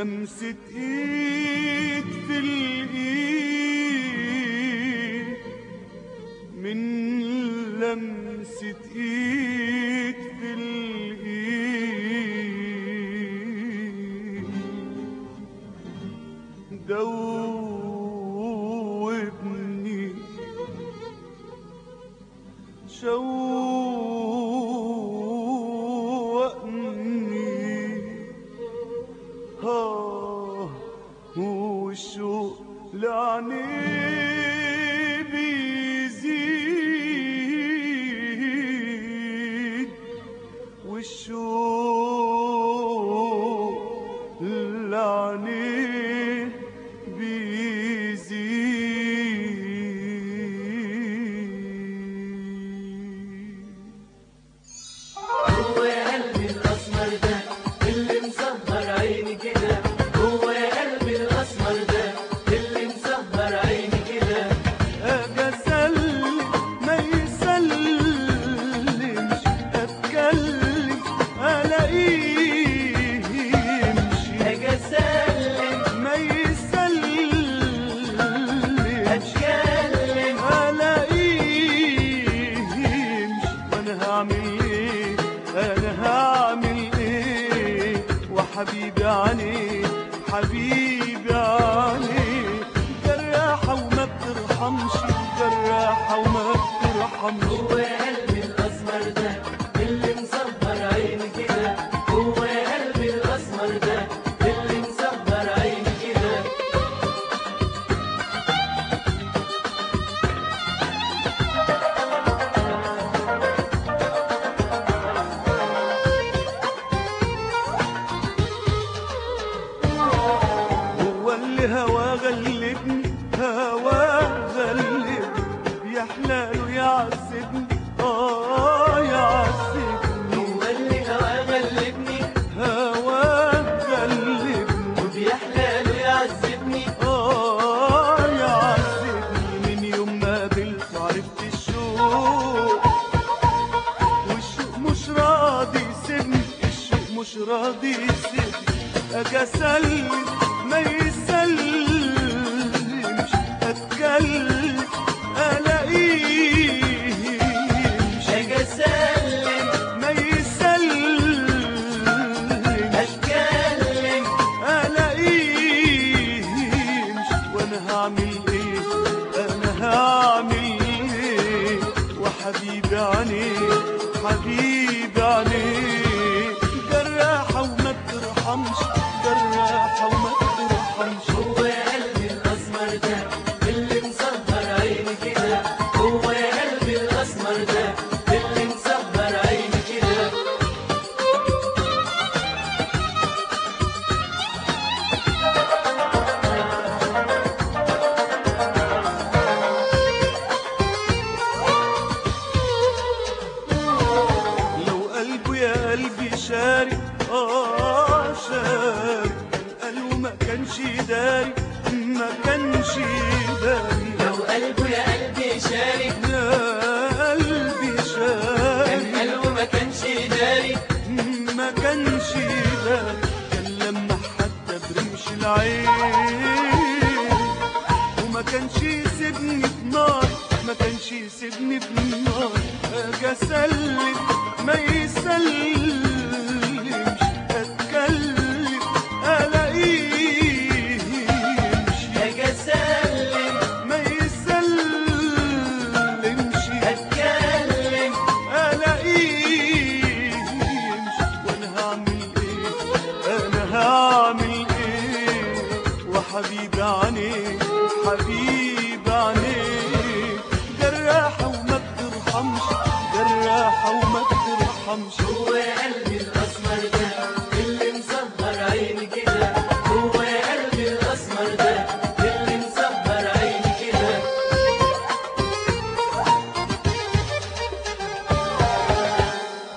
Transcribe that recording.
لمسة ايد في الايد من لمسة ايد في الايد دوبني شوقني ها والشوق لعني بيزيد والشوق لعني بيزيد هو قلبي الاسمر ده اللي مسهر عيني كده هو قلبي الاسمر ده اللي مسهر عيني كده اجي اسلم ما يسلمش اتكلم الاقيه يمشي اجي اسلم ما يسلمش اتكلم الاقيه يمشي وانا هعمل ايه انا هعمل ايه وحبيبي عليه حبيبي عليه جراحة وما بترحمش جراحة وما بترحمش هو قلبي الاسمر ده اللي مسهر عيني كده هو قلبي الاسمر ده اللي مسهر عيني كده هو اللي هوا غلبني هوا غلبني بيحلاله يعذبني اه يعذبني هو اللي هوا غلبني هوا غلبني وبيحلى يعذبني اه يعذبني من يوم ما قابلته عرفت الشوق والشوق مش راضي يسيبني الشوق مش راضي يسيبني اجي اسلم ما يسلمش اتكلم الاقيه يمشي اجي اسلم ما يسلمش اتكلم الاقيه يمشي وانا هعمل ايه انا هعمل ايه وحبيبي عليه حبيبي عليه جراحة وما بترحمش جراحة وما بترحمش هو قلبي الاسمر ده اللي مسهر عيني كده هو قلبي الاسمر ده اللي مسهر عيني كده لو قلبه يا قلبي شاري اه شاري قلبه ما كانش داري ما كانش داري لو قلبه يا قلبي شارك يا قلبي كان شاري قلبه ما كانش داري ما كانش داري كان لما حتى برمش العين وما كانش يسيبني في نار ما كانش يسيبني في نار اجي اسلم ما يسلمش اتكلم الاقيه يمشي اجي اسلم ما يسلمش اتكلم الاقيه يمشي وانا هعمل ايه انا هعمل ايه وحبيبي عليه